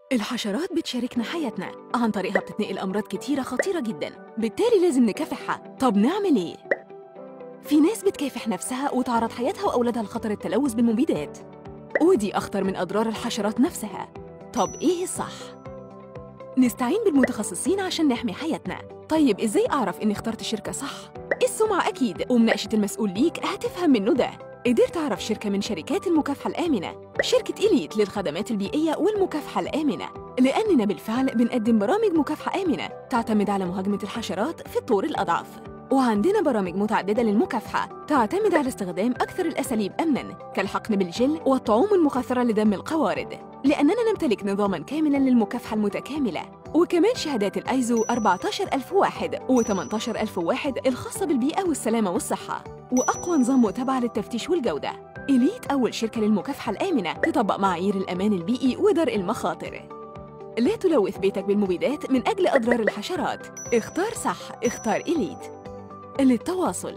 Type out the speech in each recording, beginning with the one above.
الحشرات بتشاركنا حياتنا عن طريقها بتتنقل أمراض كتيرة خطيرة جدا بالتالي لازم نكافحها طب نعمل إيه؟ في ناس بتكافح نفسها وتعرض حياتها وأولادها لخطر التلوث بالمبيدات ودي أخطر من أضرار الحشرات نفسها طب إيه الصح؟ نستعين بالمتخصصين عشان نحمي حياتنا طيب إزاي أعرف إني اخترت شركة صح؟ السمعة أكيد ومناقشة المسؤول ليك هتفهم منه ده قدرت أعرف شركة من شركات المكافحة الآمنة شركة إليت للخدمات البيئية والمكافحة الآمنة لأننا بالفعل بنقدم برامج مكافحة آمنة تعتمد على مهاجمة الحشرات في الطور الأضعف وعندنا برامج متعددة للمكافحة تعتمد على استخدام أكثر الأساليب أمناً كالحقن بالجل والطعوم المخثرة لدم القوارض لأننا نمتلك نظاماً كاملاً للمكافحة المتكاملة وكمان شهادات الايزو 14001 و18001 الخاصة بالبيئة والسلامة والصحة وأقوى نظام متابعة للتفتيش والجودة إليت أول شركة للمكافحة الآمنة تطبق معايير الأمان البيئي ودرء المخاطر لا تلوث بيتك بالمبيدات من أجل أضرار الحشرات اختار صح اختار إليت للتواصل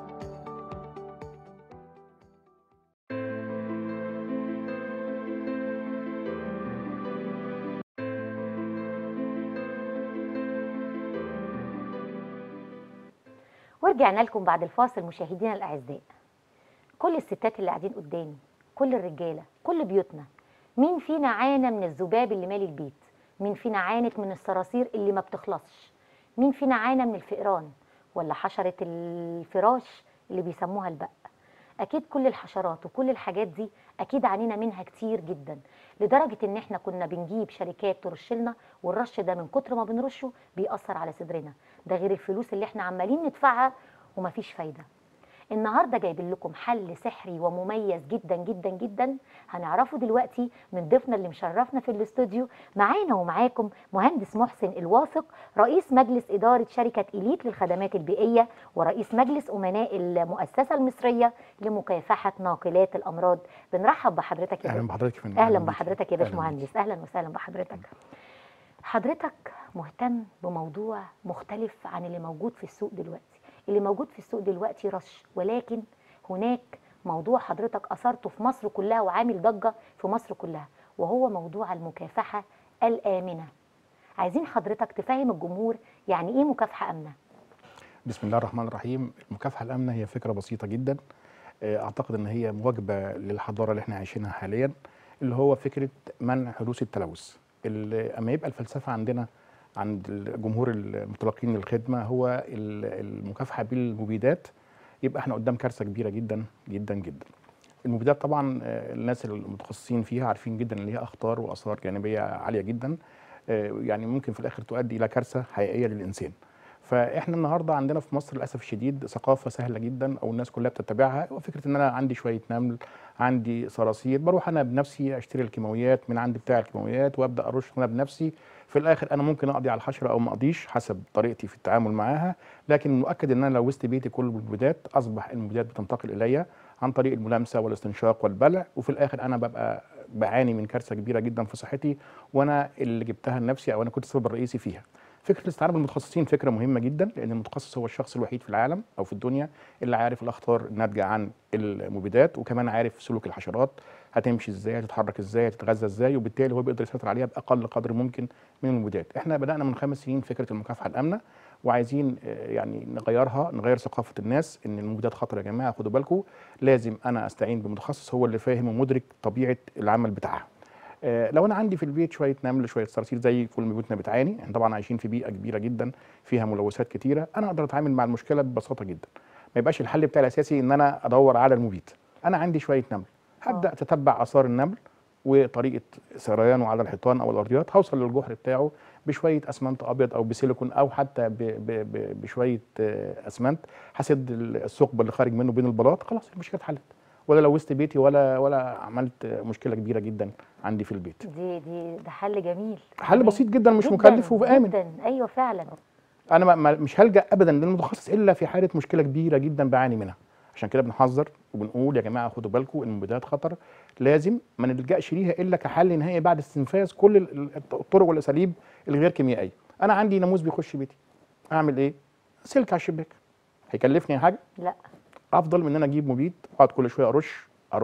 ورجعنا لكم بعد الفاصل مشاهدينا الاعزاء كل الستات اللي قاعدين قدامي كل الرجاله كل بيوتنا مين فينا عانى من الذباب اللي مالي البيت مين فينا عانت من الصراصير اللي ما بتخلصش مين فينا عانى من الفئران ولا حشره الفراش اللي بيسموها البق اكيد كل الحشرات وكل الحاجات دي اكيد عانينا منها كتير جدا لدرجه ان احنا كنا بنجيب شركات ترش لنا والرش ده من كتر ما بنرشه بيأثر على صدرنا ده غير الفلوس اللي احنا عمالين ندفعها ومفيش فايده النهارده جايبين لكم حل سحري ومميز جدا جدا جدا هنعرفه دلوقتي من ضيفنا اللي مشرفنا في الاستوديو معانا ومعاكم مهندس محسن الواثق رئيس مجلس اداره شركه اليت للخدمات البيئيه ورئيس مجلس امناء المؤسسه المصريه لمكافحه ناقلات الامراض بنرحب بحضرتك يا اهلا باشا. بحضرتك يا فندم اهلا بيك. بحضرتك يا أهلاً باشمهندس اهلا وسهلا بحضرتك حضرتك مهتم بموضوع مختلف عن اللي موجود في السوق دلوقتي اللي موجود في السوق دلوقتي رش ولكن هناك موضوع حضرتك اثرته في مصر كلها وعامل ضجه في مصر كلها وهو موضوع المكافحه الامنه عايزين حضرتك تفهم الجمهور يعني ايه مكافحه امنه بسم الله الرحمن الرحيم المكافحه الامنه هي فكره بسيطه جدا آه، اعتقد ان هي مواجبه للحضاره اللي احنا عايشينها حاليا اللي هو فكره منع حدوث التلوث اللي اما يبقى الفلسفه عندنا عند الجمهور المتلقين للخدمه هو ال- المكافحه بالمبيدات يبقى احنا قدام كارثه كبيره جدا جدا جدا المبيدات طبعا آه، الناس المتخصصين فيها عارفين جدا ان ليها اخطار واثار جانبيه عاليه جدا آه، يعني ممكن في الاخر تؤدي الى كارثه حقيقيه للانسان فاحنا النهارده عندنا في مصر للاسف الشديد ثقافه سهله جدا او الناس كلها بتتبعها وفكره ان انا عندي شويه نمل عندي صراصير بروح انا بنفسي اشتري الكيماويات من عند بتاع الكيماويات وابدا ارش انا بنفسي في الاخر انا ممكن اقضي على الحشره او ما اقضيش حسب طريقتي في التعامل معاها لكن مؤكد ان انا لو وسط بيتي كل المبيدات اصبح المبيدات بتنتقل الي عن طريق الملامسه والاستنشاق والبلع وفي الاخر انا ببقى بعاني من كارثه كبيره جدا في صحتي وانا اللي جبتها لنفسي او انا كنت السبب الرئيسي فيها فكره الاستعانه بالمتخصصين فكره مهمه جدا لان المتخصص هو الشخص الوحيد في العالم او في الدنيا اللي عارف الاخطار الناتجه عن المبيدات وكمان عارف سلوك الحشرات هتمشي ازاي هتتحرك ازاي هتتغذى ازاي وبالتالي هو بيقدر يسيطر عليها باقل قدر ممكن من المبيدات احنا بدانا من خمس سنين فكره المكافحه الامنه وعايزين آه، يعني نغيرها نغير ثقافه الناس ان المبيدات خطر يا جماعه خدوا بالكم لازم انا استعين بمتخصص هو اللي فاهم ومدرك طبيعه العمل بتاعها آه، لو انا عندي في البيت شويه نمل شويه صراصير زي كل ما بيوتنا بتعاني احنا طبعا عايشين في بيئه كبيره جدا فيها ملوثات كتيره انا اقدر اتعامل مع المشكله ببساطه جدا ما يبقاش الحل بتاعي الاساسي ان انا ادور على المبيد انا عندي شويه نمل هبدا اتتبع اثار النمل وطريقه سريانه على الحيطان او الارضيات هوصل للجحر بتاعه بشويه اسمنت ابيض او بسيليكون او حتى ب ب ب بشويه آه، اسمنت هسد الثقب اللي خارج منه بين البلاط خلاص المشكله اتحلت ولا لوثت بيتي ولا ولا عملت مشكله كبيره جدا عندي في البيت دي دي ده حل جميل حل جميل. بسيط جدا مش جداً، مكلف وامن جدا ايوه فعلا انا ما- ما مش هلجا ابدا للمتخصص الا في حاله مشكله كبيره جدا بعاني منها عشان كده بنحذر وبنقول يا جماعه خدوا بالكم المبيدات خطر لازم ما نلجاش ليها الا كحل نهائي بعد استنفاذ كل ال- ال- الطرق والاساليب الغير كيميائيه انا عندي ناموس بيخش بيتي اعمل ايه سلك على الشباك هيكلفني حاجه لا افضل من ان انا اجيب مبيد واقعد كل شويه ارش ارش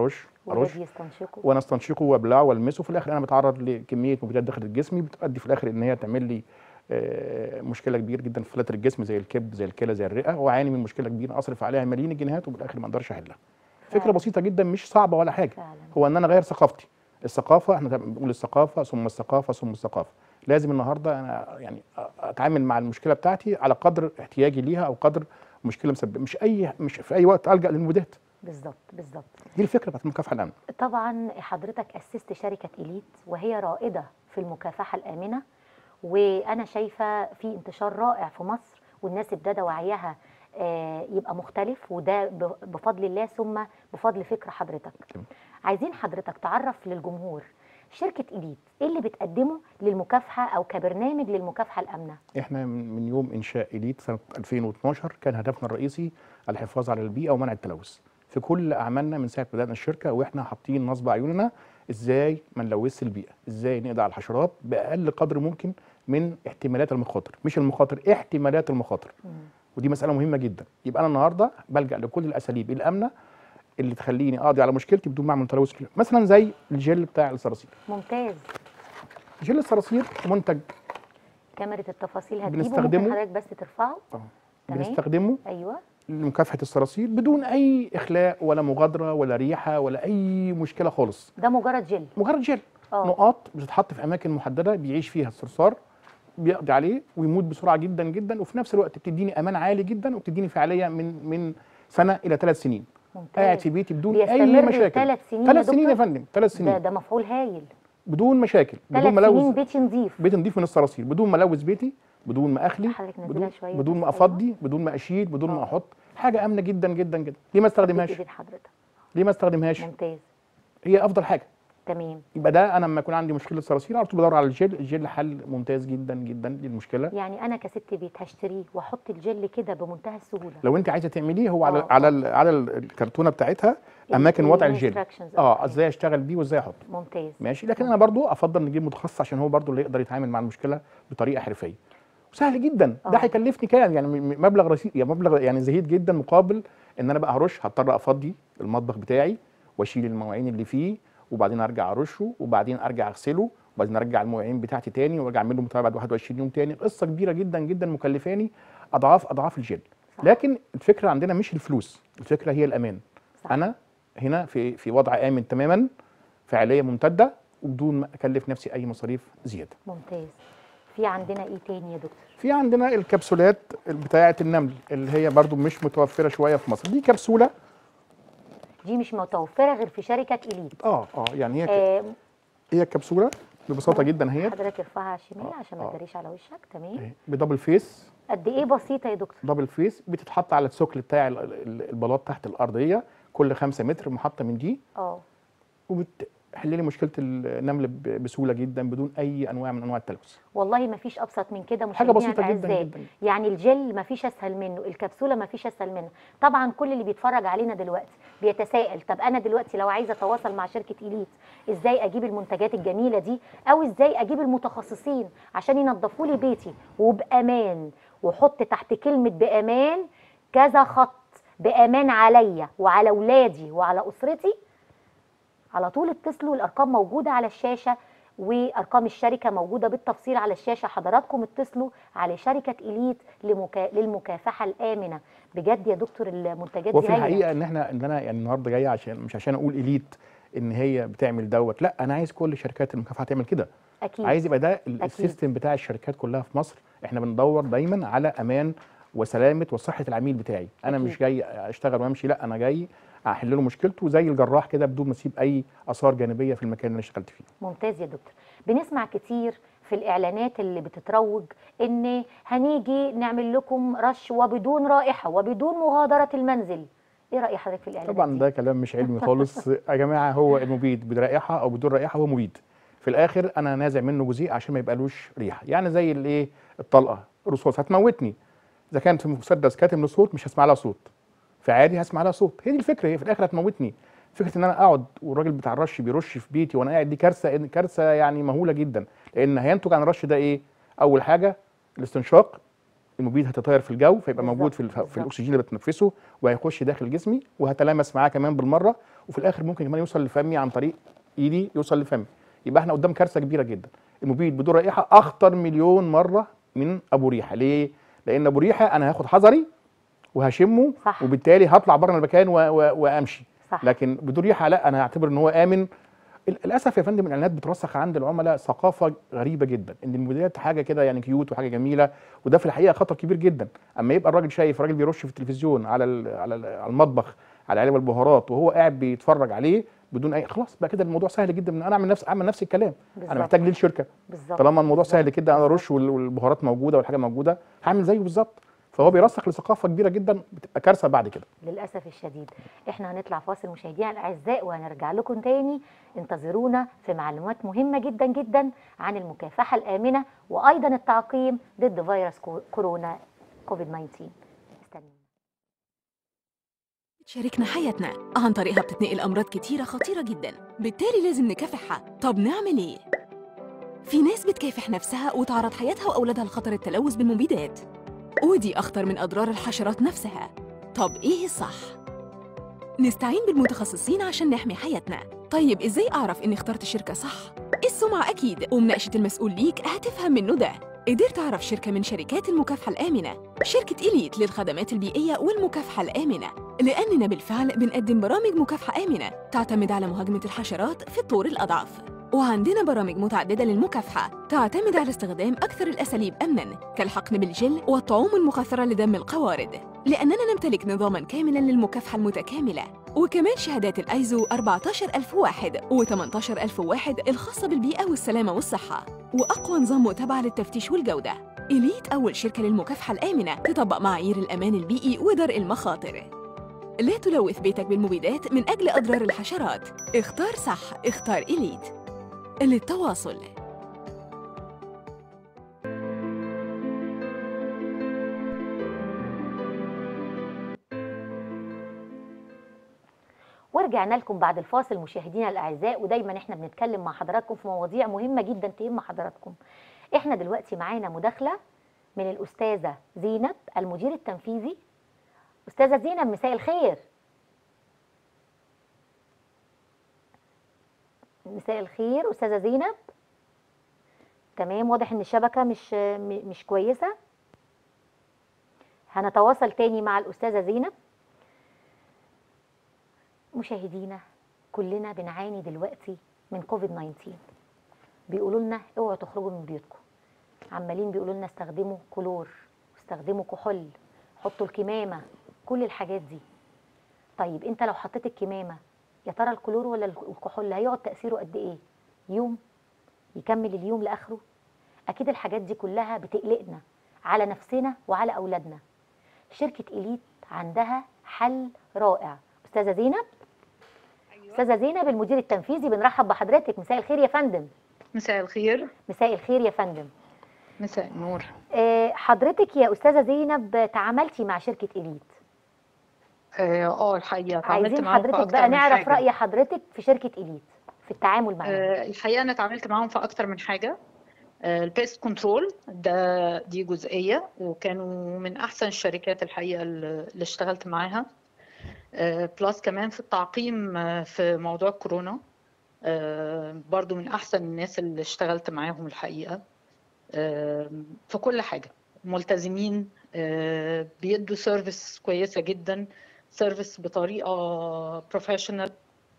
ارش ولادي يستنشقوا وانا استنشقه وابلعه والمسه في الاخر انا بتعرض لكميه مبيدات داخل جسمي بتؤدي في الاخر ان هي تعمل لي آه، مشكله كبيره جدا في فلاتر الجسم زي الكبد زي الكلى زي الرئه واعاني من مشكله كبيره اصرف عليها ملايين الجنيهات وفي الاخر ما اقدرش احلها فكره فعلا. بسيطه جدا مش صعبه ولا حاجه فعلا هو ان انا اغير ثقافتي الثقافه احنا بنقول الثقافه ثم الثقافه ثم الثقافه لازم النهارده انا يعني اتعامل مع المشكله بتاعتي على قدر احتياجي ليها او قدر مشكله مسبب مش اي مش في اي وقت الجا للمبيدات بالظبط بالظبط دي الفكره بتاعت المكافحه الامنه طبعا حضرتك أسست شركة إليت وهي رائدة في المكافحة الآمنة وأنا شايفة في انتشار رائع في مصر والناس ابتدى وعيها آه، يبقى مختلف وده ب- بفضل الله ثم بفضل فكر حضرتك تمام. عايزين حضرتك تعرف للجمهور شركة إليت إيه اللي بتقدمه للمكافحة أو كبرنامج للمكافحة الآمنة احنا من من يوم انشاء اليت سنه 2012 كان هدفنا الرئيسي الحفاظ على البيئه ومنع التلوث في كل اعمالنا من ساعه بدانا الشركه واحنا حاطين نصب عيوننا ازاي ما نلوثش البيئه ازاي نقضي على الحشرات باقل قدر ممكن من احتمالات المخاطر مش المخاطر احتمالات المخاطر ودي مساله مهمه جدا يبقى انا النهارده بلجا لكل الاساليب الامنه اللي تخليني اقضي على مشكلتي بدون ما اعمل تلوث مثلا زي الجل بتاع الصراصير ممتاز جل الصراصير منتج كاميرا التفاصيل هتجيبه بنستخدمه. ممكن حضرتك بس ترفعه آه، تمام. بنستخدمه أيوه لمكافحه الصراصير بدون اي اخلاء ولا مغادره ولا ريحه ولا اي مشكله خالص ده مجرد جل مجرد جل اه نقاط بتتحط في اماكن محدده بيعيش فيها الصرصار بيقضي عليه ويموت بسرعه جدا جدا وفي نفس الوقت بتديني امان عالي جدا وبتديني فعاليه من من سنه الى ثلاث سنين قاعد ممتاز في بيتي بدون اي بيستمر مشاكل ثلاث سنين يا ثلاث سنين يا دكتور؟ فندم ثلاث ده سنين ده مفعول هايل بدون مشاكل بدون ثلاث ما سنين الوث بيتي نظيف بيت نضيف من الصراصير بدون ما الوث بيتي بدون ما اخلي حضرتك نزلها بدون, شوية بدون بس، ما أيوة. افضي بدون ما اشيل بدون آه. ما احط حاجه امنه جدا جدا جدا ليه ما استخدمهاش بيت حضرتك ليه ما استخدمهاش ممتاز هي افضل حاجه تمام يبقى ده انا لما يكون عندي مشكله صراصير على طول بدور على الجل الجل حل ممتاز جدا جدا للمشكله يعني انا كست بيت هشتريه واحط الجل كده بمنتهى السهوله لو انت عايزه تعمليه هو على آه. على ال- على ال- الكرتونه بتاعتها اماكن ال- وضع الجل instructions. اه أوكي. ازاي اشتغل بيه وازاي احطه ممتاز ماشي لكن انا برضو افضل نجيب متخصص عشان هو برضو اللي يقدر يتعامل مع المشكله بطريقه حرفيه وسهل جدا ده آه. هيكلفني كام يعني م- م- مبلغ رصيد يعني مبلغ يعني زهيد جدا مقابل ان انا بقى هرش هضطر افضي المطبخ بتاعي واشيل المواعين اللي فيه وبعدين ارجع ارشه وبعدين ارجع اغسله وبعدين ارجع المواعين بتاعتي تاني وارجع اعمل له متابعه بعد 21 يوم تاني قصه كبيره جدا جدا مكلفاني اضعاف اضعاف الجل صح. لكن الفكره عندنا مش الفلوس الفكره هي الامان صح. انا هنا في في وضع امن تماما فعاليه ممتده وبدون ما اكلف نفسي اي مصاريف زياده ممتاز في عندنا ايه تاني يا دكتور في عندنا الكبسولات بتاعه النمل اللي هي برضو مش متوفره شويه في مصر دي كبسوله دي مش متوفره غير في شركه اليت اه اه يعني هي آه هي الكبسوله ببساطه جدا هي حضرتك ارفعها على الشمال آه، عشان ما آه. تداريش على وشك تمام أهي، بدبل فيس قد ايه بسيطه يا دكتور دبل فيس بتتحط على الثقل بتاع ال- ال- البلاط تحت الارضيه كل خمسة متر محطه من دي اه وبتحل لي مشكله النمل ب- بسهوله جدا بدون اي انواع من انواع التلوث والله ما فيش ابسط من كده حاجه مشاهدينا بسيطه جدا الأعزاء. جدا يعني الجل ما فيش اسهل منه الكبسوله ما فيش اسهل منها طبعا كل اللي بيتفرج علينا دلوقتي بيتساءل طب انا دلوقتي لو عايزه اتواصل مع شركه اليت ازاي اجيب المنتجات الجميله دي او ازاي اجيب المتخصصين عشان ينظفوا لي بيتي وبامان وحط تحت كلمه بامان كذا خط بامان عليا وعلى اولادي وعلى اسرتي على طول اتصلوا الارقام موجوده على الشاشه وارقام الشركه موجوده بالتفصيل على الشاشه حضراتكم اتصلوا على شركه اليت لمكا... للمكافحه الامنه بجد يا دكتور المنتجات وفي دي هايله الحقيقه ان احنا ان انا يعني النهارده جاي عشان مش عشان اقول اليت ان هي بتعمل دوت لا انا عايز كل شركات المكافحه تعمل كده اكيد عايز يبقى ده ال- السيستم بتاع الشركات كلها في مصر احنا بندور دايما على امان وسلامه وصحه العميل بتاعي انا أكيد. مش جاي اشتغل وامشي لا انا جاي احل له مشكلته زي الجراح كده بدون ما اسيب اي اثار جانبيه في المكان اللي انا اشتغلت فيه ممتاز يا دكتور بنسمع كتير في الاعلانات اللي بتتروج ان هنيجي نعمل لكم رش وبدون رائحه وبدون مغادره المنزل ايه راي حضرتك في الاعلانات طبعا دي؟ ده كلام مش علمي خالص يا جماعه هو المبيد برائحه او بدون رائحه هو مبيد في الاخر انا نازع منه جزيء عشان ما يبقالوش ريحه يعني زي الايه الطلقه رصاص هتموتني اذا كانت في مسدس كاتم له صوت مش هسمع لها صوت فعادي هسمع لها صوت هي دي الفكره هي في الاخر هتموتني فكره ان انا اقعد والراجل بتاع الرش بيرش في بيتي وانا قاعد دي كارثه كارثه يعني مهوله جدا لان هينتج عن الرش ده ايه اول حاجه الاستنشاق المبيد هتطير في الجو فيبقى بالظبط، موجود في الف- بالظبط. في الاكسجين اللي بتنفسه وهيخش داخل جسمي وهتلامس معاه كمان بالمره وفي الاخر ممكن كمان يوصل لفمي عن طريق ايدي يوصل لفمي يبقى احنا قدام كارثه كبيره جدا المبيد بدون رائحه اخطر مليون مره من ابو ريحه ليه لان ابو ريحه انا هاخد حذري وهشمه صح. وبالتالي هطلع بره المكان و... و... وامشي صح لكن بدون ريحه لا انا هعتبر ان هو امن ال- للاسف يا فندم الاعلانات بترسخ عند العملاء ثقافه غريبه جدا ان المبيدات حاجه كده يعني كيوت وحاجه جميله وده في الحقيقه خطر كبير جدا اما يبقى الراجل شايف راجل بيرش في التلفزيون على ال على, ال على المطبخ على علب البهارات وهو قاعد بيتفرج عليه بدون اي خلاص بقى كده الموضوع سهل جدا ان انا اعمل نفس اعمل نفس الكلام انا بالظبط. محتاج ليه الشركه بالظبط طالما الموضوع سهل بالظبط. كده انا بالظبط. ارش وال- والبهارات موجوده والحاجه موجوده هعمل زيه بالظبط فهو بيرسخ لثقافه كبيره جدا بتبقى كارثه بعد كده للاسف الشديد احنا هنطلع فاصل مشاهدينا الاعزاء وهنرجع لكم تاني انتظرونا في معلومات مهمه جدا جدا عن المكافحه الامنه وايضا التعقيم ضد فيروس كو- كورونا كوفيد 19 استنوا تشاركنا حياتنا عن طريقها بتتنقل أمراض كتيرة خطيرة جدا بالتالي لازم نكافحها طب نعمل إيه؟ في ناس بتكافح نفسها وتعرض حياتها وأولادها لخطر التلوث بالمبيدات ودي أخطر من أضرار الحشرات نفسها طب إيه الصح؟ نستعين بالمتخصصين عشان نحمي حياتنا طيب إزاي أعرف إني اخترت شركة صح؟ السمعة أكيد ومناقشة المسؤول ليك هتفهم منه ده قدرت أعرف شركة من شركات المكافحة الآمنة شركة إليت للخدمات البيئية والمكافحة الآمنة لأننا بالفعل بنقدم برامج مكافحة آمنة تعتمد على مهاجمة الحشرات في الطور الأضعف وعندنا برامج متعددة للمكافحة تعتمد على استخدام أكثر الأساليب أمناً كالحقن بالجل والطعوم المخثرة لدم القوارض لأننا نمتلك نظاماً كاملاً للمكافحة المتكاملة وكمان شهادات الايزو 14001 و 18001 الخاصة بالبيئة والسلامة والصحة وأقوى نظام متابعة للتفتيش والجودة إليت أول شركة للمكافحة الآمنة تطبق معايير الأمان البيئي ودرء المخاطر لا تلوث بيتك بالمبيدات من أجل أضرار الحشرات اختار صح اختار إليت للتواصل ورجعنا لكم بعد الفاصل مشاهدينا الاعزاء ودايما احنا بنتكلم مع حضراتكم في مواضيع مهمه جدا تهم حضراتكم احنا دلوقتي معانا مداخله من الاستاذه زينب المدير التنفيذي استاذه زينب مساء الخير مساء الخير استاذه زينب تمام واضح ان الشبكه مش م- مش كويسه هنتواصل تاني مع الاستاذه زينب مشاهدينا كلنا بنعاني دلوقتي من كوفيد 19 بيقولوا لنا اوعوا تخرجوا من بيوتكم عمالين بيقولوا لنا استخدموا كلور استخدموا كحول حطوا الكمامه كل الحاجات دي طيب انت لو حطيت الكمامه يا ترى الكلور ولا الكحول هيقعد تاثيره قد ايه يوم يكمل اليوم لاخره اكيد الحاجات دي كلها بتقلقنا على نفسنا وعلى اولادنا شركه اليت عندها حل رائع استاذه زينب استاذه زينب المدير التنفيذي بنرحب بحضرتك مساء الخير يا فندم مساء الخير مساء الخير يا فندم مساء النور آه، حضرتك يا استاذه زينب تعاملتي مع شركه اليت اه آه، الحقيقه اتعاملت عايزين معاهم في حضرتك اكتر بقى من نعرف حاجة. راي حضرتك في شركه اليت في التعامل معاهم آه الحقيقه انا اتعاملت معاهم في اكتر من حاجه آه البيست كنترول ده دي جزئيه وكانوا من احسن الشركات الحقيقه اللي اللي اشتغلت معاها آه بلس كمان في التعقيم آه في موضوع كورونا آه برضو من احسن الناس اللي اشتغلت معاهم الحقيقه آه في كل حاجه ملتزمين آه بيدوا سيرفيس كويسه جدا سيرفيس بطريقه بروفيشنال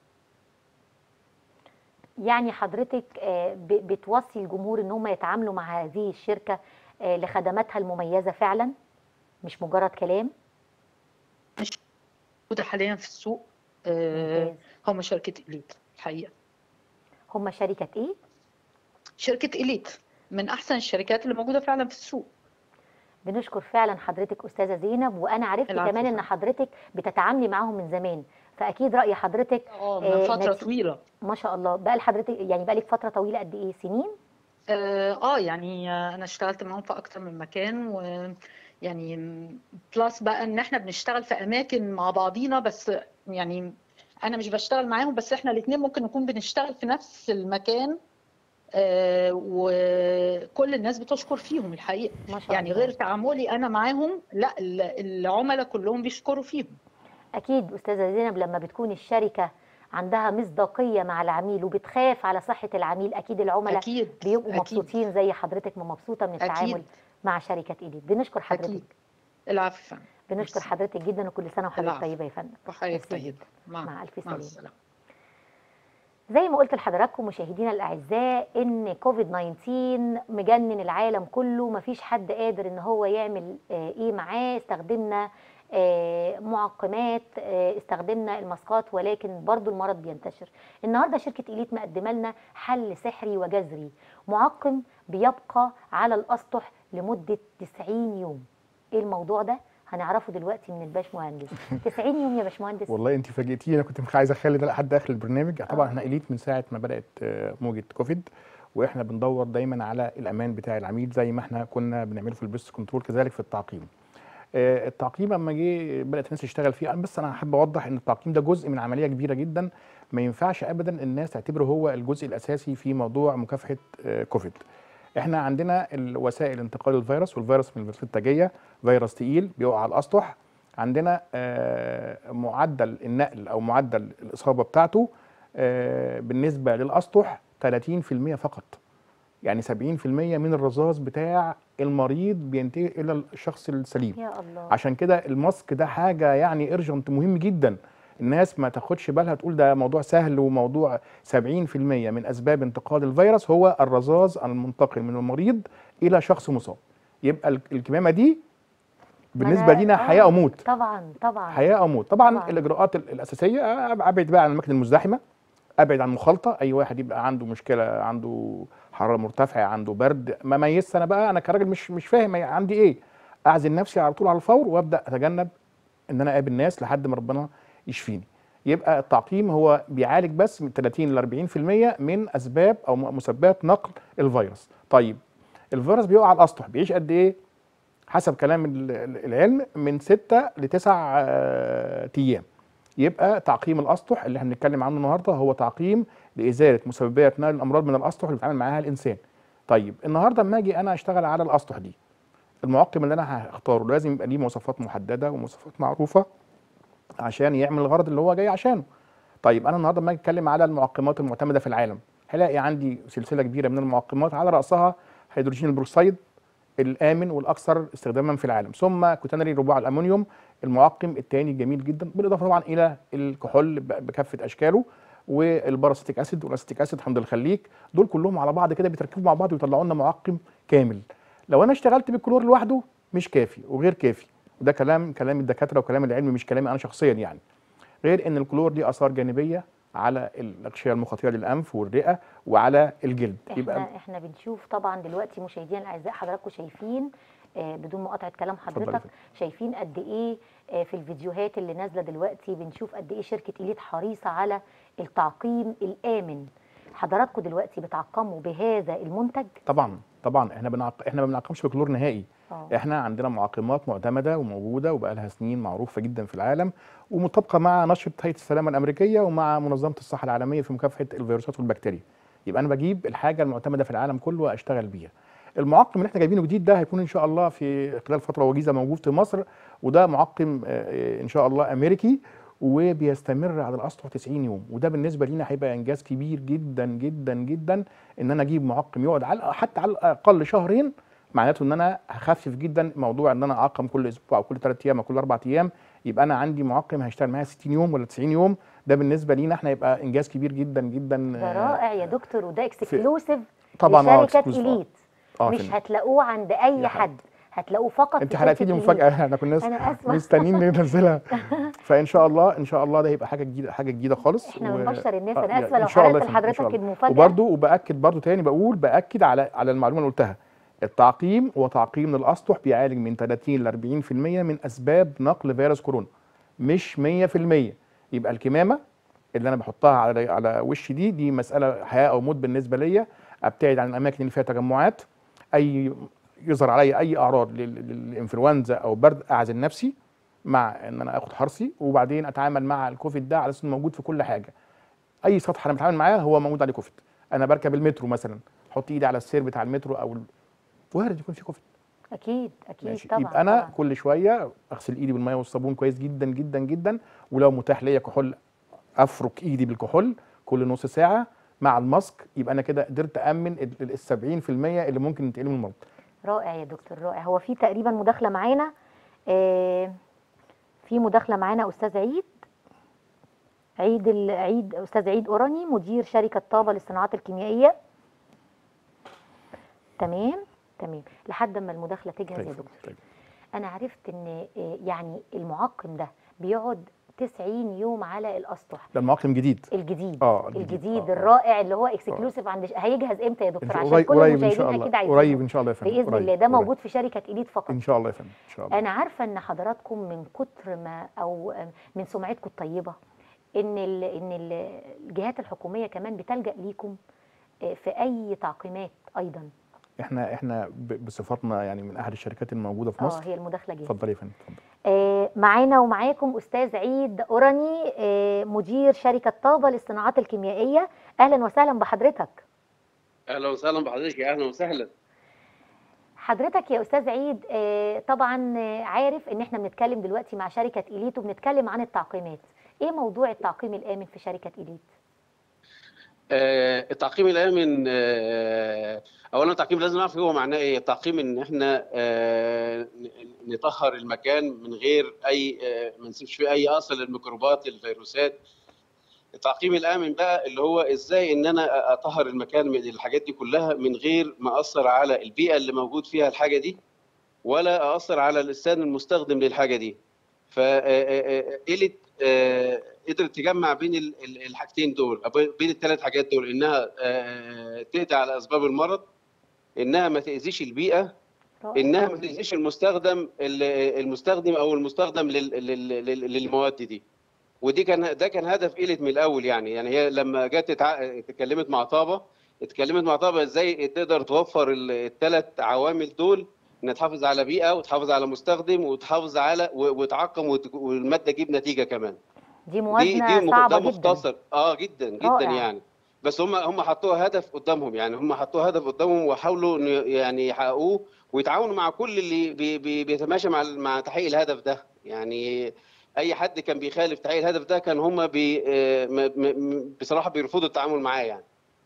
يعني حضرتك آه، ب- بتوصي الجمهور ان هم يتعاملوا مع هذه الشركه آه، لخدماتها المميزه فعلا مش مجرد كلام موجودة حاليا في السوق آه، ممتاز هم شركة إليت الحقيقة هم شركه ايه شركة إليت من أحسن الشركات اللي موجودة فعلا في السوق بنشكر فعلا حضرتك استاذه زينب وانا عرفت العفو كمان ان فندم. حضرتك بتتعاملي معاهم من زمان فاكيد راي حضرتك اه من آه، فترة نتي- طويلة ما شاء الله بقى لحضرتك يعني بقى لك فتره طويله قد ايه سنين اه آه، يعني آه، أنا اشتغلت معاهم في أكتر من مكان و يعني بلس بقى إن إحنا بنشتغل في أماكن مع بعضينا بس يعني أنا مش بشتغل معاهم بس إحنا الاتنين ممكن نكون بنشتغل في نفس المكان آه، وكل الناس بتشكر فيهم الحقيقه ما شاء يعني الله. غير تعاملي انا معاهم لا ال- العملاء كلهم بيشكروا فيهم اكيد استاذه زينب لما بتكون الشركه عندها مصداقيه مع العميل وبتخاف على صحه العميل اكيد العملاء اكيد بيبقوا أكيد. مبسوطين زي حضرتك ما مبسوطه من التعامل اكيد مع شركه ايليت بنشكر حضرتك اكيد العفو يا فندم. بنشكر ميرسي. حضرتك جدا وكل سنه وحضرتك العفو. طيبه يا فندم وحضرتك ميرسي طيب مع مع الف مع سلامه السلامه زي ما قلت لحضراتكم مشاهدينا الاعزاء ان كوفيد 19 مجنن العالم كله مفيش حد قادر ان هو يعمل آه، ايه معاه استخدمنا آه، معقمات آه، استخدمنا الماسكات ولكن برضو المرض بينتشر النهارده شركه اليت مقدمه لنا حل سحري وجذري معقم بيبقى على الاسطح لمده 90 يوم ايه الموضوع ده هنعرفه دلوقتي من الباشمهندس 90 يوم يا باشمهندس والله انت فاجئتيني انا كنت عايز اخلي ده لحد اخر البرنامج طبعا آه. احنا اليت من ساعه ما بدات آه، موجه كوفيد واحنا بندور دايما على الامان بتاع العميل زي ما احنا كنا بنعمله في البيست كنترول كذلك في التعقيم آه، التعقيم لما جه بدات الناس تشتغل فيه أنا بس انا حابب اوضح ان التعقيم ده جزء من عمليه كبيره جدا ما ينفعش ابدا الناس تعتبره هو الجزء الاساسي في موضوع مكافحه آه، كوفيد احنا عندنا الوسائل انتقال الفيروس والفيروس من الفيروسات التاجيه فيروس تقيل بيقع على الاسطح عندنا آه، معدل النقل او معدل الاصابه بتاعته آه، بالنسبه للاسطح 30% فقط يعني 70% من الرذاذ بتاع المريض بينتهي الى الشخص السليم يا الله عشان كده الماسك ده حاجه يعني ارجنت مهم جدا الناس ما تاخدش بالها تقول ده موضوع سهل وموضوع 70% من اسباب انتقال الفيروس هو الرذاذ المنتقل من المريض الى شخص مصاب يبقى ال- الكمامه دي بالنسبه أنا- لينا آه، حياه او موت طبعا طبعا حياه او موت طبعا, طبعاً. طبعا. الاجراءات ال- الاساسيه ابعد بقى عن الاماكن المزدحمه ابعد عن المخالطه اي واحد يبقى عنده مشكله عنده حراره مرتفعه عنده برد ما ميزت انا بقى انا كراجل مش مش فاهم عندي ايه اعزل نفسي على طول على الفور وابدا اتجنب ان انا اقابل ناس لحد ما ربنا يشفيني يبقى التعقيم هو بيعالج بس من 30 ل 40% من اسباب او م- مسببات نقل الفيروس طيب الفيروس بيقع على الاسطح بيعيش قد ايه حسب كلام ال- ال- العلم من 6 ل 9 ايام يبقى تعقيم الاسطح اللي احنا بنتكلم عنه النهارده هو تعقيم لازاله مسببات نقل الامراض من الاسطح اللي بيتعامل معاها الانسان طيب النهارده اما اجي انا اشتغل على الاسطح دي المعقم اللي انا هختاره لازم يبقى ليه مواصفات محدده ومواصفات معروفه عشان يعمل الغرض اللي هو جاي عشانه طيب انا النهارده لما اجي اتكلم على المعقمات المعتمده في العالم هلاقي عندي سلسله كبيره من المعقمات على راسها هيدروجين البروكسيد الامن والاكثر استخداما في العالم ثم كوتانري رباع الامونيوم المعقم الثاني الجميل جدا بالاضافه طبعا الى الكحول ب- بكافه اشكاله والباراسيتيك اسيد والاستيك اسيد حمض الخليك دول كلهم على بعض كده بيتركبوا مع بعض ويطلعوا لنا معقم كامل لو انا اشتغلت بالكلور لوحده مش كافي وغير كافي وده كلام كلام الدكاتره وكلام العلم مش كلامي انا شخصيا يعني غير ان الكلور ليه اثار جانبيه على الاغشيه المخاطيه للانف والرئه وعلى الجلد احنا احنا بنشوف طبعا دلوقتي مشاهدينا الاعزاء حضراتكم شايفين آه، بدون مقاطعه كلام اتفضلي يا حضرتك فندم. شايفين قد ايه آه، في الفيديوهات اللي نازله دلوقتي بنشوف قد ايه شركه اليت حريصه على التعقيم الامن حضراتكم دلوقتي بتعقموا بهذا المنتج طبعا طبعا احنا بنعق... احنا ما بنعقمش بكلور نهائي اه احنا عندنا معقمات معتمده وموجوده وبقى لها سنين معروفه جدا في العالم ومطابقه مع نشره هيئه السلامه الامريكيه ومع منظمه الصحه العالميه في مكافحه الفيروسات والبكتيريا يبقى انا بجيب الحاجه المعتمده في العالم كله واشتغل بيها المعقم اللي احنا جايبينه جديد ده هيكون ان شاء الله في خلال فتره وجيزه موجود في مصر وده معقم آه، ان شاء الله امريكي وبيستمر على الاسطح 90 يوم وده بالنسبه لينا هيبقى انجاز كبير جدا جدا جدا ان انا اجيب معقم يقعد على حتى على الاقل شهرين معناته ان انا هخفف جدا موضوع ان انا اعقم كل اسبوع او كل ثلاث ايام او كل اربع ايام يبقى انا عندي معقم هيشتغل معايا 60 يوم ولا 90 يوم ده بالنسبه لينا احنا يبقى انجاز كبير جدا جدا ده آه، رائع يا دكتور وده اكسكلوسيف طبعا اه لشركه exclusive، آه. اليت اه مش فيلم. هتلاقوه عند اي يا حد حد. هتلاقوه فقط انت في حرقتي شركة لي إليت. مفاجاه احنا كنا أنا آسفة. مستنيين ننزلها فان شاء الله ان شاء الله ده هيبقى حاجه جديده حاجه جديده خالص احنا و- بنبشر الناس آه، انا يعني اسفه لو إن شاء الله حرقت يا فندم، إن شاء لحضرتك الله. المفاجاه وبرده وباكد برده تاني بقول باكد على على المعلومه اللي قلتها التعقيم وتعقيم الاسطح بيعالج من 30 ل 40% من اسباب نقل فيروس كورونا مش 100% يبقى الكمامه اللي انا بحطها على على وشي دي دي مساله حياه او موت بالنسبه ليا ابتعد عن الاماكن اللي فيها تجمعات اي يظهر عليا اي اعراض لل- للانفلونزا او برد اعزل نفسي مع ان انا اخد حرصي وبعدين اتعامل مع الكوفيد ده على اساس انه موجود في كل حاجه اي سطح انا بتعامل معاه هو موجود عليه كوفيد انا بركب المترو مثلا احط ايدي على السير بتاع المترو او ال- وارد يكون في كوفيد اكيد اكيد ماشي طبعا يبقى انا طبعاً. كل شويه اغسل ايدي بالميه والصابون كويس جدا جدا جدا ولو متاح ليا كحول افرك ايدي بالكحول كل نص ساعه مع الماسك يبقى انا كده قدرت امن ال ال 70% اللي ممكن ينتقلوا من المرض رائع يا دكتور رائع هو في تقريبا مداخله معانا آه في مداخله معانا استاذ عيد عيد ال- عيد استاذ عيد اوراني مدير شركه طابه للصناعات الكيميائيه تمام تمام لحد ما المداخله تجهز يا طيب دكتور طيب انا عرفت ان آه، يعني المعقم ده بيقعد 90 يوم على الاسطح ده المعقم جديد الجديد اه الجديد. الجديد آه، آه. الرائع اللي هو اكسكلوسيف عند هيجهز امتى يا إن دكتور شاء- عشان قريب كل قريب ان المشاهدين شاء اكيد الله عايزينه قريب ان شاء الله يا فندم باذن قريب، الله ده قريب. موجود في شركه اليت فقط ان شاء الله يا فندم ان شاء الله انا عارفه ان حضراتكم من كتر ما او من سمعتكم الطيبه ان ال ان ال الجهات الحكوميه كمان بتلجا ليكم آه، في اي تعقيمات ايضا احنا احنا ب- بصفتنا يعني من احد الشركات الموجوده في اه مصر هي المداخله جايه اتفضلي يا فندم اتفضلي آه، معانا ومعاكم استاذ عيد اوراني آه، مدير شركه طابه للصناعات الكيميائيه اهلا وسهلا بحضرتك اهلا وسهلا بحضرتك يا اهلا وسهلا حضرتك يا استاذ عيد آه، طبعا آه، عارف ان احنا بنتكلم دلوقتي مع شركه اليت وبنتكلم عن التعقيمات ايه موضوع التعقيم الامن في شركه اليت آه التعقيم الامن آه اولا التعقيم لازم نعرف هو معناه ايه التعقيم ان احنا آه ن- نطهر المكان من غير اي آه ما نسيبش فيه اي اثر للميكروبات الفيروسات التعقيم الامن بقى اللي هو ازاي ان انا اطهر المكان من الحاجات دي كلها من غير ما اثر على البيئه اللي موجود فيها الحاجه دي ولا اثر على اللسان المستخدم للحاجه دي فقلت قدرت تجمع بين ال- ال- الحاجتين دول أو بين الثلاث حاجات دول انها آه، تقضي على اسباب المرض انها ما تاذيش البيئه رائع. انها ما تاذيش المستخدم ال- المستخدم او المستخدم لل- لل- لل- للمواد دي ودي كان ده كان هدف إيلت من الاول يعني يعني هي لما جت تتع- اتكلمت مع طابه اتكلمت مع طابه ازاي تقدر توفر الثلاث عوامل دول انها تحافظ على بيئه وتحافظ على مستخدم وتحافظ على و- وتعقم وت- والماده تجيب نتيجه كمان دي دي موازنه دي مخ- صعبه ده جدا مختصر اه جدا جدا رائع. يعني بس هم هم حطوها هدف قدامهم يعني هم حطوها هدف قدامهم وحاولوا إنه يعني يحققوه ويتعاونوا مع كل اللي بي بي بيتماشى مع ال- مع تحقيق الهدف ده يعني اي حد كان بيخالف تحقيق الهدف ده كان هم بي آه، م- م- بصراحه بيرفضوا التعامل معاه يعني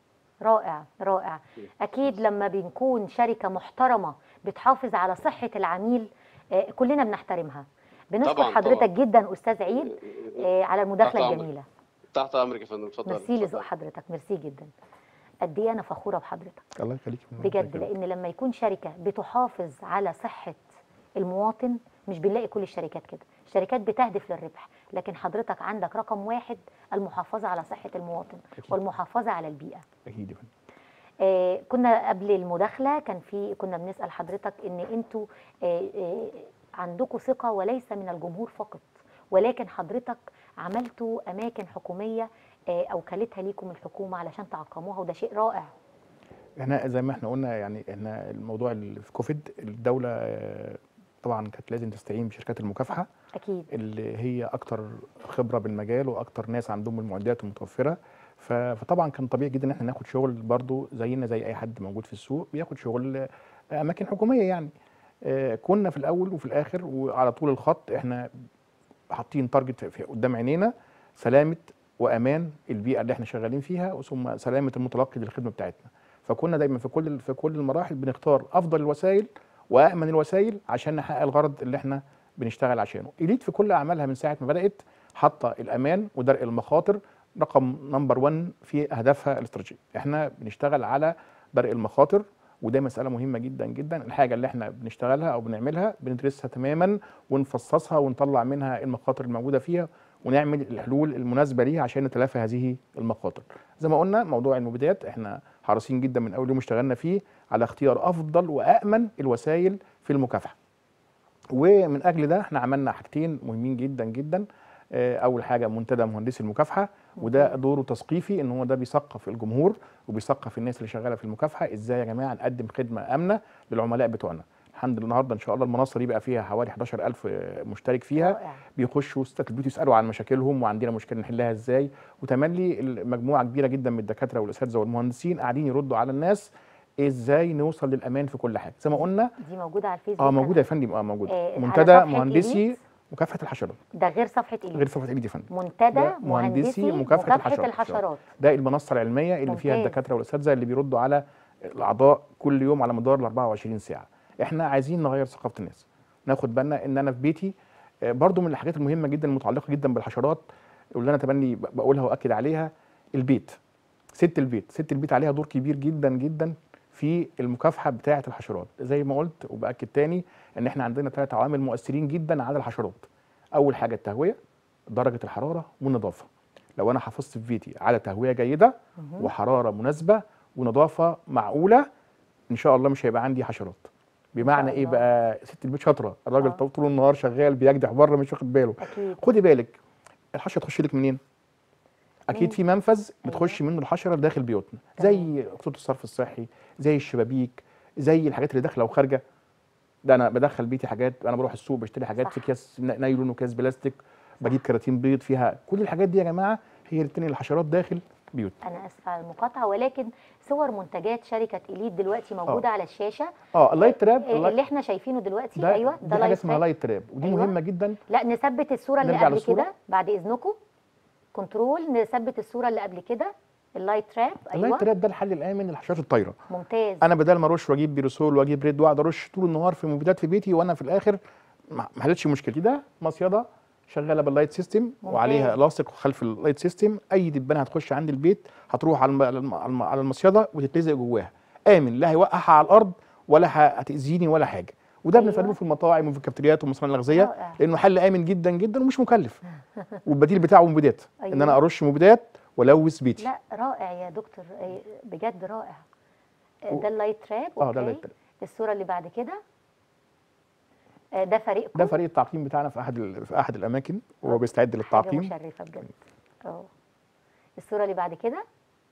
رائع رائع اكيد لما بنكون شركه محترمه بتحافظ على صحه العميل آه، كلنا بنحترمها بنشكر طبعاً، حضرتك طبعاً. جدا استاذ عيد آه، على المداخله تحت أمرك. الجميله تحت امرك يا فندم اتفضل ميرسي لذوق حضرتك ميرسي جدا قد ايه انا فخوره بحضرتك الله يخليك يا فندم. بجد لان لما يكون شركه بتحافظ على صحه المواطن مش بنلاقي كل الشركات كده الشركات بتهدف للربح لكن حضرتك عندك رقم واحد المحافظه على صحه المواطن أكيد. والمحافظه على البيئه اكيد يا فندم آه، كنا قبل المداخله كان في كنا بنسال حضرتك ان انتوا آه، آه، عندكم ثقه وليس من الجمهور فقط ولكن حضرتك عملتوا اماكن حكوميه آه، اوكلتها ليكم الحكومه علشان تعقموها وده شيء رائع احنا زي ما احنا قلنا يعني احنا الموضوع اللي في كوفيد الدوله آه، طبعا كانت لازم تستعين بشركات المكافحه اكيد اللي هي اكتر خبره بالمجال واكتر ناس عندهم المعدات المتوفره ف- فطبعا كان طبيعي جدا ان احنا ناخد شغل برضو زينا زي اي حد موجود في السوق بياخد شغل آه، اماكن حكوميه يعني آه، كنا في الاول وفي الاخر وعلى طول الخط احنا حاطين تارجت في- في قدام عينينا سلامه وامان البيئه اللي احنا شغالين فيها ثم سلامه المتلقي للخدمه بتاعتنا فكنا دايما في كل في كل المراحل بنختار افضل الوسائل وامن الوسائل عشان نحقق الغرض اللي احنا بنشتغل عشانه اليت في كل اعمالها من ساعه ما بدات حاطه الامان ودرء المخاطر رقم نمبر 1 في اهدافها الاستراتيجيه احنا بنشتغل على درء المخاطر وده مسألة مهمة جدا جدا الحاجة اللي احنا بنشتغلها أو بنعملها بندرسها تماما ونفصصها ونطلع منها المخاطر الموجودة فيها ونعمل الحلول المناسبة ليها عشان نتلافى هذه المخاطر زي ما قلنا موضوع المبيدات احنا حريصين جدا من أول يوم اشتغلنا فيه على اختيار أفضل وأأمن الوسائل في المكافحة ومن أجل ده احنا عملنا حاجتين مهمين جدا جدا آه، أول حاجة منتدى مهندسي المكافحة وده دوره تثقيفي ان هو ده بيثقف الجمهور وبيثقف الناس اللي شغاله في المكافحه ازاي يا جماعه نقدم خدمه امنه للعملاء بتوعنا الحمد لله النهارده ان شاء الله المنصه دي بقى فيها حوالي 11000 مشترك فيها رائع بيخشوا ستات البيوت يسالوا عن مشاكلهم وعندنا مشكله نحلها ازاي وتملي مجموعه كبيره جدا من الدكاتره والاساتذه والمهندسين قاعدين يردوا على الناس ازاي نوصل للامان في كل حاجه زي ما قلنا دي موجوده على الفيسبوك اه أنا- موجوده يا فندم اه موجوده آه، على منتدى صفحة مهندسي إليت. مكافحه الحشرات ده غير صفحه غير إليت صفحه ايدي يا فندم منتدى ده مهندسي مكافحه, الحشرات. الحشرات ده المنصه العلميه اللي فيها ممتاز. الدكاتره والاساتذه اللي بيردوا على الاعضاء كل يوم على مدار ال 24 ساعه احنا عايزين نغير ثقافه الناس ناخد بالنا ان انا في بيتي آه، برضو من الحاجات المهمه جدا المتعلقه جدا بالحشرات واللي انا تمني ب- بقولها واكد عليها البيت ست البيت ست البيت عليها دور كبير جدا جدا في المكافحه بتاعه الحشرات زي ما قلت وباكد تاني ان احنا عندنا ثلاث عوامل مؤثرين جدا على الحشرات اول حاجه التهويه درجه الحراره والنظافه لو انا حافظت في بيتي على تهويه جيده وحراره مناسبه ونظافه معقوله ان شاء الله مش هيبقى عندي حشرات بمعنى ايه الله. بقى ست البيت شاطره الراجل آه. طول النهار شغال بيجدح بره مش واخد باله اكيد خدي بالك الحشره تخش لك منين اكيد من- في منفذ بتخش منه الحشره داخل بيوتنا زي خطوط الصرف الصحي زي الشبابيك زي الحاجات اللي داخله وخارجه ده انا بدخل بيتي حاجات انا بروح السوق بشتري حاجات صح. في اكياس ن- نايلون وكاس بلاستيك بجيب كراتين بيض فيها كل الحاجات دي يا جماعه هي اللي بتنقل الحشرات داخل بيوت انا اسفه على المقاطعه ولكن صور منتجات شركه اليت دلوقتي موجوده على الشاشه اه اللايت تراب آه، اللي احنا شايفينه دلوقتي ده ايوه دي ده حاجه لايت اسمها تراب. لايت تراب ودي أيوة. مهمه جدا لا نثبت الصوره اللي نرجع قبل للصورة. كده بعد اذنكم كنترول نثبت الصوره اللي قبل كده اللايت تراب اللايت ايوه تراب ده الحل الامن للحشرات الطايره ممتاز انا بدل ما ارش واجيب بيروسول واجيب ريد واقعد ارش طول النهار في مبيدات في بيتي وانا في الاخر ما ما حلتش مشكلتي ده مصيده شغاله باللايت سيستم وعليها لاصق خلف اللايت سيستم اي دبانه هتخش عند البيت هتروح على الم- على الم- على الم- على المصيده وتتلزق جواها امن لا هيوقعها على الارض ولا ه- هتاذيني ولا حاجه وده أيوة. بنستخدمه في المطاعم وفي الكافتريات والمصانع الاغذيه رائع. لانه حل امن جدا جدا ومش مكلف والبديل بتاعه مبيدات ان أيوة. انا ارش مبيدات والوث بيتي لا رائع يا دكتور آه، بجد رائع آه، و- ده اللايت تراب اه ده أوكي. اللايت تراب. الصوره اللي بعد كده آه، ده فريقكم ده فريق التعقيم بتاعنا في احد ال- في احد الاماكن وهو آه، بيستعد حاجه للتعقيم مشرفه بجد اه الصوره اللي بعد كده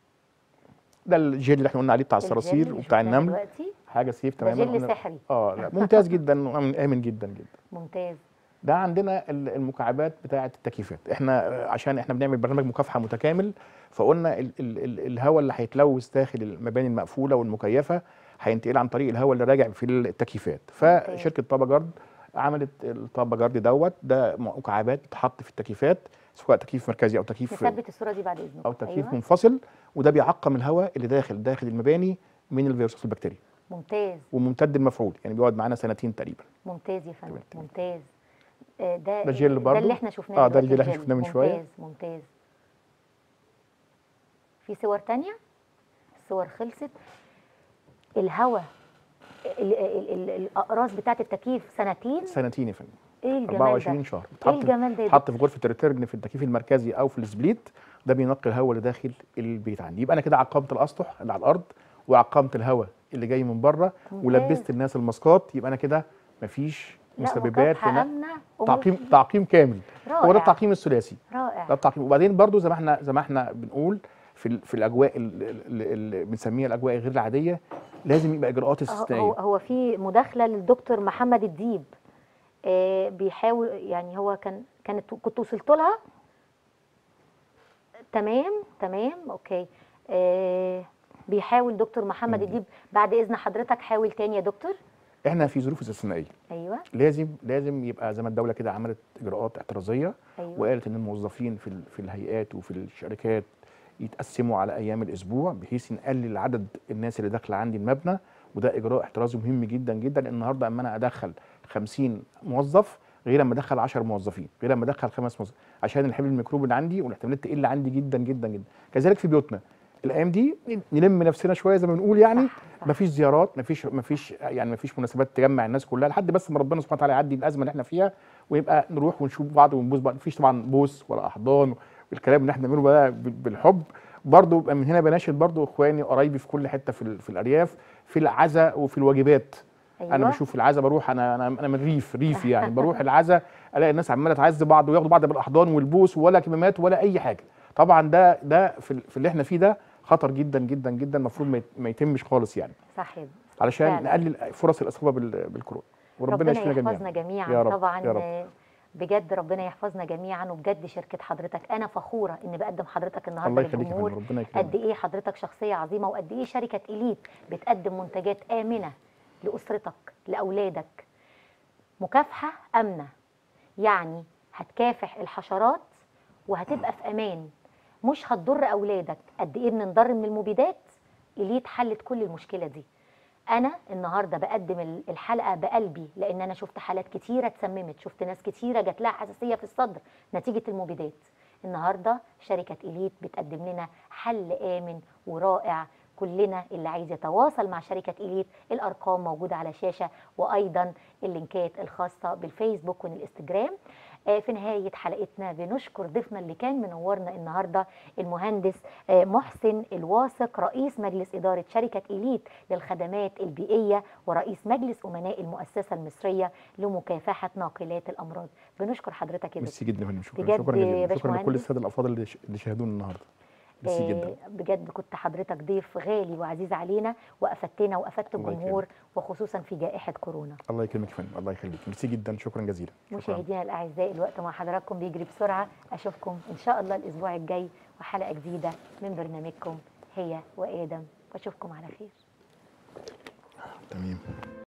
ده الجيل اللي احنا قلنا عليه بتاع الجل الصراصير اللي وبتاع شفناه النمل دلوقتي حاجه سيف ده تماما جل قلنا- سحري اه لا ممتاز جدا وامن آمن جدا جدا ممتاز ده عندنا ال- المكعبات بتاعه التكييفات احنا آه، عشان احنا بنعمل برنامج مكافحه متكامل فقلنا ال ال ال الهواء اللي هيتلوث داخل المباني المقفوله والمكيفه هينتقل عن طريق الهواء اللي راجع في التكييفات فشركه طابا جارد عملت الطابا جارد دوت ده مكعبات بتتحط في التكييفات سواء تكييف مركزي او تكييف نثبت الصوره دي بعد اذنك او تكييف أيوة. منفصل وده بيعقم الهواء اللي داخل داخل المباني من الفيروسات والبكتيريا ممتاز وممتد المفعول يعني بيقعد معانا سنتين تقريبا ممتاز يا فندم تمام. ممتاز آه، ده ده جل ده برضو؟ اللي احنا شفناه آه، ده دلوقتي الجل اللي احنا الجل. شفناه من شوية. ممتاز ممتاز في صور تانية الصور خلصت الهواء ال- ال- ال- الاقراص بتاعت التكييف سنتين سنتين يا فندم ايه الجمال 24 ده شهر ايه الجمال ده يا بتحط في غرفه الريتيرن في التكييف المركزي او في السبليت ده بينقي الهواء اللي داخل البيت عندي يبقى انا كده عقمت الاسطح اللي على الارض وعقمت الهواء اللي جاي من بره ممتاز. ولبست الناس الماسكات يبقى انا كده مفيش لا، مسببات مكافحة لنا آمنة ومش- تعقيم تعقيم كامل هو ده رائع التعقيم الثلاثي رائع ده التعقيم وبعدين برضو زي ما احنا زي ما احنا بنقول في ال- في الاجواء ال- ال- اللي بنسميها الاجواء غير العاديه لازم يبقى اجراءات هو- هو استثنائيه هو في مداخله للدكتور محمد الديب آه بيحاول يعني هو كان كانت كنت وصلت لها تمام تمام اوكي آه بيحاول دكتور محمد الديب بعد اذن حضرتك حاول تاني يا دكتور احنا في ظروف استثنائيه ايوه لازم لازم يبقى زي ما الدوله كده عملت اجراءات احترازيه ايوه وقالت ان الموظفين في ال- في الهيئات وفي الشركات يتقسموا على ايام الاسبوع بحيث نقلل عدد الناس اللي داخله عندي المبنى وده اجراء احترازي مهم جدا جدا لان النهارده اما انا ادخل 50 موظف غير اما ادخل 10 موظفين غير اما ادخل خمس موظفين عشان الحمل الميكروبي اللي عندي والاحتمالات تقل عندي جدا جدا جدا كذلك في بيوتنا الايام دي نلم نفسنا شويه زي ما بنقول يعني صح. مفيش زيارات مفيش مفيش يعني مفيش مناسبات تجمع الناس كلها لحد بس ما ربنا سبحانه وتعالى يعدي الازمه اللي احنا فيها ونبقى نروح ونشوف بعض ونبوس بعض مفيش طبعا بوس ولا احضان والكلام اللي احنا بنعمله بقى بال- بالحب برضه بقى من هنا بناشد برضه اخواني وقرايبي في كل حته في, ال- في الارياف في العزاء وفي الواجبات ايوه انا بشوف العزاء بروح انا انا انا من ريف ريفي يعني بروح العزاء الاقي الناس عماله تعز بعض وياخدوا بعض بالاحضان والبوس ولا كمامات ولا اي حاجه طبعا ده ده في, ال- في اللي احنا فيه ده خطر جدا جدا جدا المفروض ما يت- ما يتمش خالص يعني صح يا علشان فعلا. نقلل فرص الاصابه بال- بالكورونا وربنا ربنا يشفينا جميعا يحفظنا جميعا يا رب، طبعا يا رب. آه، بجد ربنا يحفظنا جميعا وبجد شركه حضرتك انا فخوره ان بقدم حضرتك الله النهارده يخليك يا للجمهور فندم ربنا قد يكرمك ايه حضرتك شخصيه عظيمه وقد ايه شركه اليت بتقدم منتجات امنه لاسرتك لاولادك مكافحه امنه يعني هتكافح الحشرات وهتبقى في امان مش هتضر اولادك قد ايه بننضر من المبيدات اليت حلت كل المشكله دي انا النهارده بقدم ال- الحلقه بقلبي لان انا شفت حالات كتيره اتسممت شفت ناس كتيره جات لها حساسيه في الصدر نتيجه المبيدات النهارده شركه اليت بتقدم لنا حل امن ورائع كلنا اللي عايز يتواصل مع شركه اليت الارقام موجوده على الشاشه وايضا اللينكات الخاصه بالفيسبوك والانستجرام آه، في نهايه حلقتنا بنشكر ضيفنا اللي كان منورنا النهارده المهندس آه، محسن الواثق رئيس مجلس اداره شركه اليت للخدمات البيئيه ورئيس مجلس امناء المؤسسه المصريه لمكافحه ناقلات الامراض بنشكر حضرتك يا دكتور ميرسي جدا يا فندم شكرا بجد شكرا يا جزيلا شكرا لكل باشمهندس. الساده الافاضل اللي ش- اللي شاهدونا النهارده ميرسي جدا آه، بجد كنت حضرتك ضيف غالي وعزيز علينا وافدتنا وافدت الله الجمهور وخصوصا في جائحه كورونا الله يكرمك يا فندم الله يخليك ميرسي جدا شكرا جزيلا شكرا مشاهدينا الاعزاء الوقت مع حضراتكم بيجري بسرعه اشوفكم ان شاء الله الاسبوع الجاي وحلقه جديده من برنامجكم هي وادم واشوفكم على خير